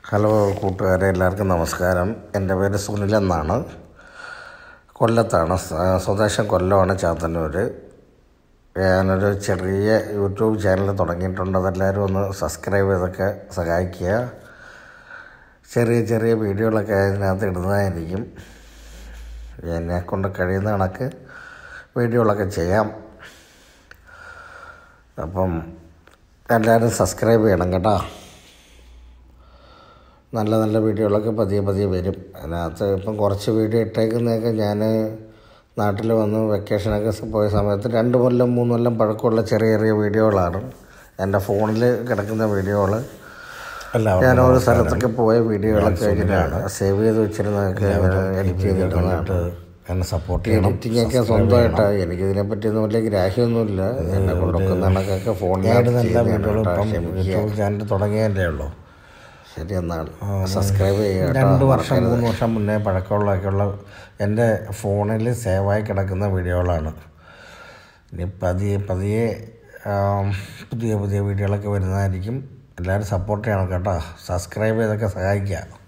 hello കൂട്ടുകാരെ എല്ലാവർക്കും നമസ്കാരം എൻ്റെ പേര് സുനിൽ എന്നാണ് കൊല്ലത്താണ് സ- സ്വദേശം കൊല്ലമാണ് ചാത്തന്നൂർ ഞാനൊരു ചെറിയ യൂട്യൂബ് ചാനൽ തുടങ്ങിയിട്ടുണ്ട് അതെല്ലാവരും ഒന്ന് സബ്സ്ക്രൈബ് ചെയ്തൊക്കെ സഹായിക്കുക ചെറിയ ചെറിയ വീഡിയോകളൊക്കെ അതിനകത്ത് ഇടുന്നതായിരിക്കും എന്നെ കൊണ്ട് കഴിയുന്ന കണക്ക് വീഡിയോകളൊക്കെ ചെയ്യാം അപ്പം എല്ലാവരും സബ്സ്ക്രൈബ് ചെയ്യണം കേട്ടോ നല്ല നല്ല വീഡിയോകളൊക്കെ പതിയെ പതിയെ വരും അതിനകത്ത് ഇപ്പം കുറച്ച് വീഡിയോ ഇട്ടേക്കുന്നതൊക്കെ ഞാൻ നാട്ടിൽ വന്ന് വെക്കേഷനൊക്കെ സ- പോയ സമയത്ത് രണ്ട് കൊല്ലം മൂന്ന് കൊല്ലം പഴക്കമുള്ള ചെറിയ ചെറിയ വീഡിയോകളാണ് എൻ്റെ ഫോണിൽ കിടക്കുന്ന വീഡിയോകൾ ഞാൻ ഓരോ സ്ഥലത്തൊക്കെ പോയ വീഡിയോകളൊക്കെ ഇങ്ങനെയാണ് സേവ് ചെയ്ത് വെച്ചിരുന്നതൊക്കെ എഡിറ്റ് ചെയ്തിടുന്നതാണ് എന്നെ സപ്പോർട്ട് ചെയ്യണം എഡിറ്റിംഗ് ഒക്കെ സ്വന്തമായിട്ടാണ് എനിക്കിതിനെ പറ്റിയൊന്നും വലിയ ഗ്രാഹ്യമൊന്നുമില്ല എന്നെ കൊണ്ടൊക്കുന്ന കണക്കൊക്കെ ഫോണിൽ എല്ലാ വീഡിയോകളും ഇപ്പം യൂട്യൂബ് ചാനൽ തുടങ്ങിയതല്ലേ ഉള്ളൂ ശരി എന്നാൽ സബ്സ്ക്രൈബ് ചെയ്യുക രണ്ട് വർഷം മൂന്ന് വർഷം മുന്നേ പഴക്കമുള്ളതൊക്കെയുള്ള എൻ്റെ ഫോണിൽ സേവായി കിടക്കുന്ന വീഡിയോകളാണ് ഇനി പതിയെ പതിയെ ആം, പുതിയ പുതിയ വീഡിയോകളൊക്കെ വരുന്നതായിരിക്കും എല്ലാവരും സപ്പോർട്ട് ചെയ്യണം കേട്ടോ സബ്സ്ക്രൈബ് ചെയ്തൊക്കെ സഹായിക്കുക